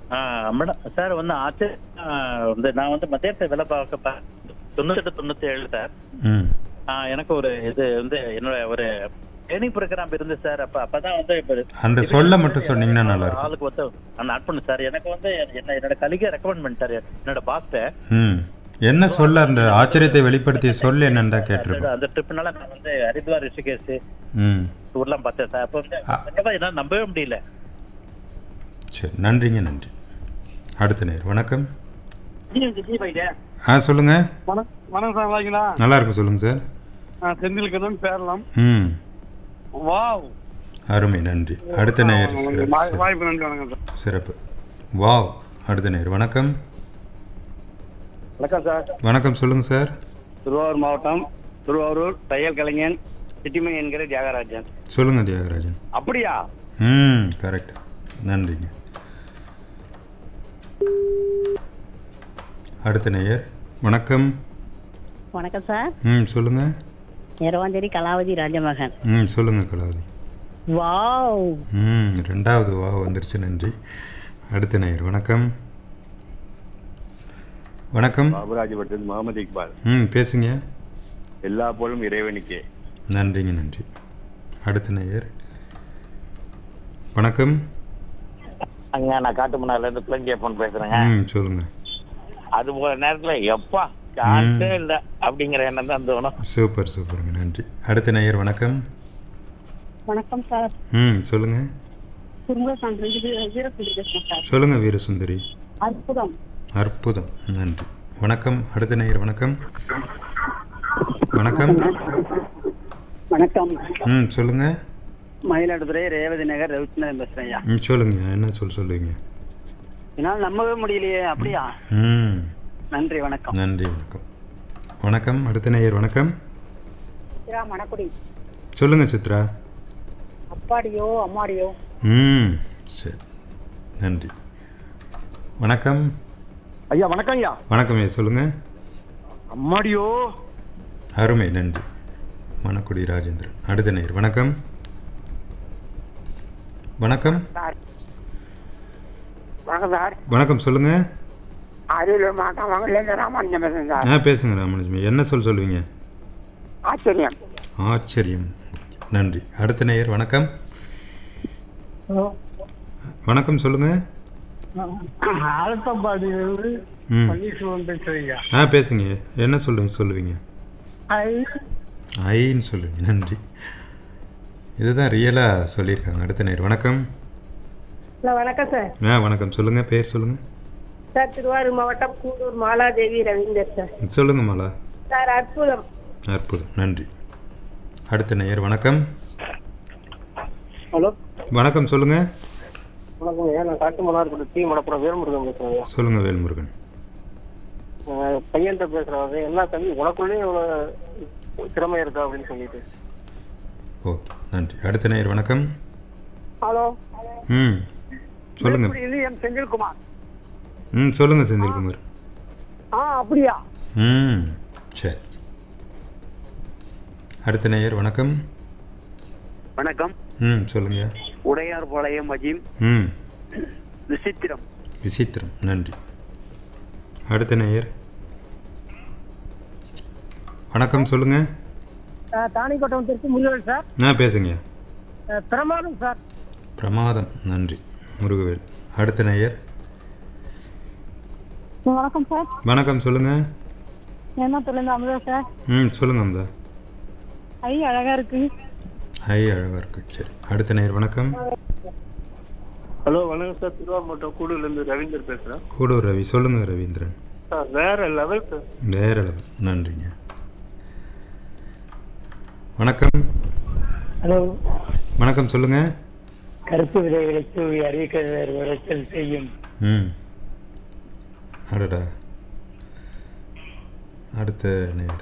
ஆ, madam sir வந்து ஆச்சு ஆ, வந்து நான் வந்து மத்தியத்தை வேலை பார்க்க ப- தொண்ணூத்தெட்டு தொண்ணூத்தி ஏழு சார் ம் ஆ, எனக்கு ஒரு இது வந்து என்னோட ஒரு ட்ரைனிங் ப்ரோக்ராம் இருந்து சார் அப்ப அப்பதான் வந்து இப்ப அந்த சொல்ல மட்டும் சொன்னீங்கன்னா நல்லா இருக்கும் ஆளுக்கு வந்து நான் ஆட் பண்ணு சார் எனக்கு வந்து என்ன என்னோட கலிகை ரெக்கமெண்ட் பண்ணிட்டாரு என்னோட பாஸ்ட ம் என்ன சொல்ல அந்த ஆச்சரியத்தை வெளிப்படுத்திய சொல் என்னன்னு தான் கேட்டிருக்கோம் அந்த ட்ரிப்னால நான் வந்து ஹரித்வார் ரிஷிகேஷ் ம் ஊர்லாம் பார்த்தேன் சார் அப்போ வந்து நிஜமா என்னால நம்பவே முடியல சரி நன்றிங்க நன்றி அடுத்த நேர் வணக்கம் விஜய் பாய்டே ஆ சொல்லுங்க வணக்கம் வணக்கம் சார் நல்லாங்களா நல்லா இருக்கும் சொல்லுங்க சார் நான் செந்தில் கண்ணன் பேரலாம் ம் வாவ் அருமை நன்றி அடுத்த நேர் சிறப்பு வாய்- வாய்ப்பு நன்றி வணக்கம் சார் சிறப்பு வாவ் அடுத்த நேர் வணக்கம் வணக்கம் சார் வணக்கம் சொல்லுங்க சார் திருவாரூர் மாவட்டம் திருவாரூர் தையல் கலைஞன் சிட்டிமணி என்கிற தியாகராஜன் சொல்லுங்க தியாகராஜன் அப்படியா ம் கரெக்ட் நன்றிங்க அடுத்த நேயர் வணக்கம் வணக்கம் சார் ம் சொல்லுங்க இரவாஞ்சேரி கலாவதி ராஜமகன் ம் சொல்லுங்க கலாவதி வாவ் ம் ரெண்டாவது வா வந்துருச்சு நன்றி அடுத்த நேயர் வணக்கம் வணக்கம் பாபுராஜபட்டன் முகமது இக்பால் ம் பேசுங்க எல்லா போலும் இறைவனுக்கே நன்றிங்க நன்றி அடுத்த நேயர் வணக்கம் அங்க நான் காட்டு முன்னால இருந்து பிளங்கி ஃபோன் பேசுறேங்க ம் சொல்லுங்க அது போல நேரத்துல எப்பா சான்ஸே இல்ல அப்படிங்கிற எண்ணம் தான் தோணும் சூப்பர் சூப்பருங்க நன்றி அடுத்த நேயர் வணக்கம் வணக்கம் சார் ம் சொல்லுங்க குடும்ப வீரசுந்தரி பேசுறேன் சார் சொல்லுங்க வீரசுந்தரி அற்புதம் அற்புதம் நன்றி வணக்கம் அடுத்த நேயர் வணக்கம் வணக்கம் வணக்கம் ம் சொல்லுங்க மயிலாடுதுறை ரேவதி நகர் ரவிச்சந்திரன் பேசுறேன் ஐயா ம் சொல்லுங்க என்ன சொல் சொல்லுவீங்க என்னால் நம்பவே முடியலையே அப்படியா ம் நன்றி வணக்கம் நன்றி வணக்கம் வணக்கம் அடுத்த நேயர் வணக்கம் சித்ரா மணக்குடி சொல்லுங்க சித்ரா அப்பாடியோ அம்மாடியோ ம் சரி நன்றி வணக்கம் ஐயா வணக்கம் ஐயா வணக்கம் ஐயா சொல்லுங்க அம்மாடியோ அருமை நன்றி மணக்குடி ராஜேந்திரன் அடுத்த நேயர் வணக்கம் வணக்கம் வணக்கம் சார் வணக்கம் சொல்லுங்க அரியலூர் மாவட்டம் வங்கலேருந்து ராமானுஜம் பேசுறேன் சார் ஆ பேசுங்க ராமலட்சுமி என்ன சொல் சொல்லுவீங்க ஆச்சரியம் ஆச்சரியம் நன்றி அடுத்த நேயர் வணக்கம் வணக்கம் சொல்லுங்க ஆலத்தம்பாடியிலிருந்து ம் பன்னீர்செல்வம் பேசுறீங்க ஆ பேசுங்க என்ன சொல்லுங்க சொல்லுவீங்க ஐன்னு சொல்லுவீங்க நன்றி இதுதான் ரியலாக சொல்லியிருக்காங்க அடுத்த நேர் வணக்கம் ஹலோ வணக்கம் சார் ஆ வணக்கம் சொல்லுங்க பேர் சொல்லுங்க சார் திருவாரூர் மாவட்டம் கூடூர் மாலாதேவி ரவீந்தர் சார் சொல்லுங்க மாலா சார் அற்புதம் அற்புதம் நன்றி அடுத்த நேயர் வணக்கம் ஹலோ வணக்கம் சொல்லுங்க வணக்கம் ஐயா நான் காட்டு மன்னார்குடி டி மடப்புறம் வேல்முருகன் பேசுறேன் ஐயா சொல்லுங்க வேல்முருகன் அஹ் பையன்கிட்ட பேசுறவங்க என்ன தம்பி உனக்குள்ளே இவ்வளவு திறமை இருக்கா அப்படின்னு சொல்லிட்டு ஓ நன்றி அடுத்த நேயர் வணக்கம் ஹலோ ம் சொல்லுங்க இது எம் செந்தில்குமார் ம் சொல்லுங்க செந்தில்குமார் ஆ அப்படியா ம் சரி அடுத்த நேயர் வணக்கம் வணக்கம் ம் சொல்லுங்க உடையார் பாளையம் அஜீம் ம் விசித்திரம் விசித்திரம் நன்றி அடுத்த நேயர் வணக்கம் சொல்லுங்க தானிக்கோட்டம் திருச்சி முருகன் சார் ஆ பேசுங்க அஹ், பிரமாதம் சார் பிரமாதம் நன்றி முருகவேல் அடுத்த நேயர் வணக்கம் சார் வணக்கம் சொல்லுங்க என்ன சொல்லுங்க அமுதா சார் ம் சொல்லுங்க அம்தா ஐ அழகா இருக்கு ஐ அழகாக இருக்கு சரி அடுத்த நேயர் வணக்கம் ஹலோ வணக்கம் சார் திருவாரூர் மாவட்டம் கூடூர்ல இருந்து ரவீந்தர் பேசுறேன் கூடூர் ரவி சொல்லுங்க ரவீந்திரன் சார் வேற லெவல் சார் வேற லெவல் நன்றிங்க வணக்கம் ஹலோ வணக்கம் சொல்லுங்க கருப்பு விதைகளை தூவி அறிவிக்க விளைச்சல் செய்யும் ம் அடடா அடுத்த நேர்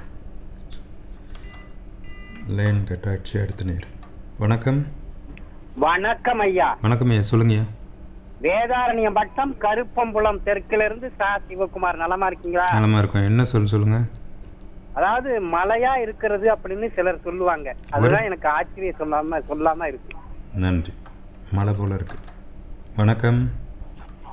லைன் கட்டாட்சி அடுத்த நேர் வணக்கம் வணக்கம் ஐயா வணக்கம் ஐயா சொல்லுங்க வேதாரண்யம் வட்டம் கருப்பம்புலம் தெற்குல இருந்து சா சிவகுமார் நலமா இருக்கீங்களா நலமா இருக்கும் என்ன சொல்ல சொல்லுங்க அதாவது மழையா இருக்கிறது அப்படின்னு சிலர் சொல்லுவாங்க அதுதான் எனக்கு ஆச்சரியம் சொல்லாம சொல்லாம இருக்கு நன்றி மழை போல இருக்கு வணக்கம்